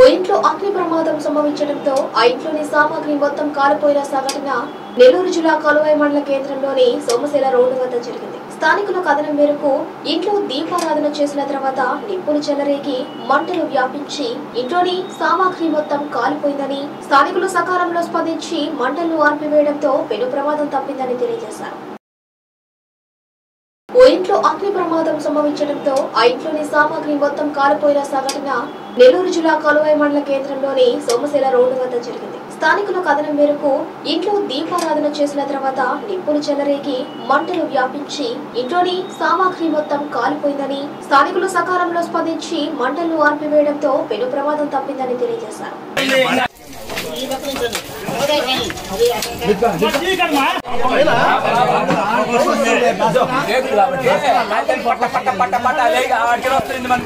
ఓ ఇంట్లో అగ్ని ప్రమాదం సంభవించడంతో ఆ ఇంట్లోని సామాగ్రి మొత్తం కాలిపోయిన సంఘటన నెల్లూరు జిల్లా కలువై మండల కేంద్రంలోని సోమశిల రోడ్డు వద్ద జరిగింది స్థానికుల కథనం మేరకు ఇంట్లో దీపారాధన చేసిన తర్వాత నిప్పులు చెలరేగి మంటలు వ్యాపించి ఇంట్లోని సామాగ్రి మొత్తం కాలిపోయిందని స్థానికులు సకాలంలో స్పందించి మంటలను ఆర్పివేయడంతో పెను ప్రమాదం తప్పిందని తెలియజేశారు ఓ ఇంట్లో అగ్ని ప్రమాదం సంభవించడంతో ఆ ఇంట్లోని సామాగ్రి మొత్తం కాలిపోయిన సంఘటన నెల్లూరు జిల్లా కలువై మండల కేంద్రంలోని సోమశిల రోడ్డు వద్ద జరిగింది స్థానికుల కథనం మేరకు ఇంట్లో దీపారాధన చేసిన తర్వాత నిప్పులు చెలరేగి మంటలు వ్యాపించి ఇంట్లోని సామాగ్రి మొత్తం కాలిపోయిందని స్థానికులు సకాలంలో స్పందించి మంటలను ఆర్పివేయడంతో పెను ప్రమాదం తప్పిందని తెలియజేశారు పట్ట పట్ట పట్ట పట్ట లేక ఆడికి వస్తుంది మన